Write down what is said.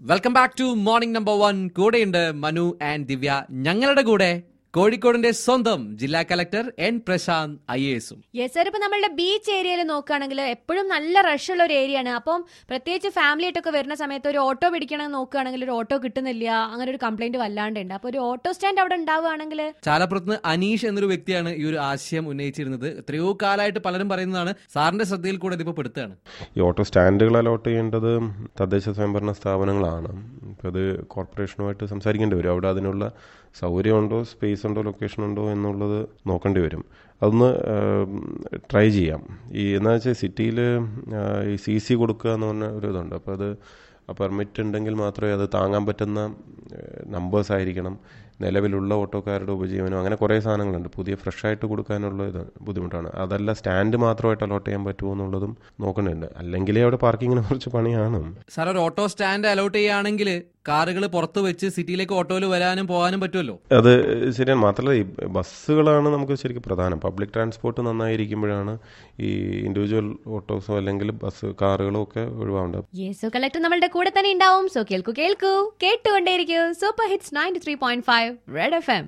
welcome back to morning number one കൂടെയുണ്ട് Manu and Divya ഞങ്ങളുടെ കൂടെ കോഴിക്കോടിന്റെ സ്വന്തം ജില്ലാ കലക്ടർ എൻ പ്രശാന്ത് ഐ എസും യെസ് സാർ ഇപ്പൊ നമ്മളുടെ ബീച്ച് ഏരിയയിൽ നോക്കുകയാണെങ്കിൽ എപ്പോഴും നല്ല റഷ് ഉള്ള ഒരു ഏരിയ ആണ് അപ്പം പ്രത്യേകിച്ച് ഫാമിലി ആയിട്ടൊക്കെ വരുന്ന സമയത്ത് ഒരു ഓട്ടോ പിടിക്കണം എന്ന് നോക്കുകയാണെങ്കിൽ ഒരു ഓട്ടോ കിട്ടുന്നില്ല അങ്ങനെ ഒരു കംപ്ലൈന്റ് വല്ലാണ്ട് ഉണ്ട് അപ്പൊ ഒരു ഓട്ടോ സ്റ്റാൻഡ് അവിടെ ഉണ്ടാവുകയാണെങ്കിൽ ചാലപ്പുറത്ത് അനീഷ് എന്നൊരു വ്യക്തിയാണ് ഈ ഒരു ആശയം ഉന്നയിച്ചിരുന്നത് എത്രയോ കാലമായിട്ട് പലരും പറയുന്നതാണ് സാറിന്റെ ശ്രദ്ധയിൽ കൂടെ ഇതിപ്പോ പെടുത്തുകയാണ് ഈ ഓട്ടോ സ്റ്റാൻഡുകൾ അലോട്ട് ചെയ്യേണ്ടത് തദ്ദേശ സ്വയംഭരണ സ്ഥാപനങ്ങളാണ് ഇപ്പോൾ അത് കോർപ്പറേഷനുമായിട്ട് സംസാരിക്കേണ്ടി വരും അവിടെ അതിനുള്ള സൗകര്യമുണ്ടോ സ്പേസ് ഉണ്ടോ ലൊക്കേഷൻ ഉണ്ടോ എന്നുള്ളത് നോക്കേണ്ടി വരും അതൊന്ന് ട്രൈ ചെയ്യാം ഈ എന്താ വെച്ചാൽ സിറ്റിയിൽ ഈ സി സി കൊടുക്കുക എന്ന് പറഞ്ഞ ഒരു ഇതുണ്ട് അപ്പോൾ അത് പെർമിറ്റ് ഉണ്ടെങ്കിൽ മാത്രമേ അത് താങ്ങാൻ പറ്റുന്ന നമ്പേഴ്സ് ആയിരിക്കണം നിലവിലുള്ള ഓട്ടോക്കാരുടെ ഉപജീവനം അങ്ങനെ കുറേ സാധനങ്ങളുണ്ട് പുതിയ ഫ്രഷ് ആയിട്ട് കൊടുക്കാനുള്ള ഇത് ബുദ്ധിമുട്ടാണ് അതല്ല സ്റ്റാൻഡ് മാത്രമായിട്ട് അലോട്ട് ചെയ്യാൻ പറ്റുമോ എന്നുള്ളതും നോക്കുന്നുണ്ട് അല്ലെങ്കിലേ അവിടെ പാർക്കിങ്ങിനെ കുറിച്ച് പണിയാണ് സാർ ഒരു ഓട്ടോ സ്റ്റാൻഡ് അലോട്ട് ചെയ്യുകയാണെങ്കിൽ കാറുകൾ പുറത്ത് വെച്ച് സിറ്റിയിലേക്ക് ഓട്ടോയിൽ വരാനും പോകാനും പറ്റുമല്ലോ അത് ശരിയാണ് മാത്രമല്ല ഈ ബസ്സുകളാണ് നമുക്ക് ശരിക്കും പ്രധാനം പബ്ലിക് ട്രാൻസ്പോർട്ട് നന്നായിരിക്കുമ്പോഴാണ് ഈ ഇൻഡിവിജ്വൽ ഓട്ടോസോ അല്ലെങ്കിൽ ബസ് കാറുകളോ ഒക്കെ ഒഴിവാവേണ്ടത് യെസ് കളക്ടർ നമ്മളുടെ കൂടെ തന്നെ ഉണ്ടാവും സോ കേൾക്കൂ കേൾക്കൂ കേട്ടുകൊണ്ടേയിരിക്കൂ super hits ninety three point five red F M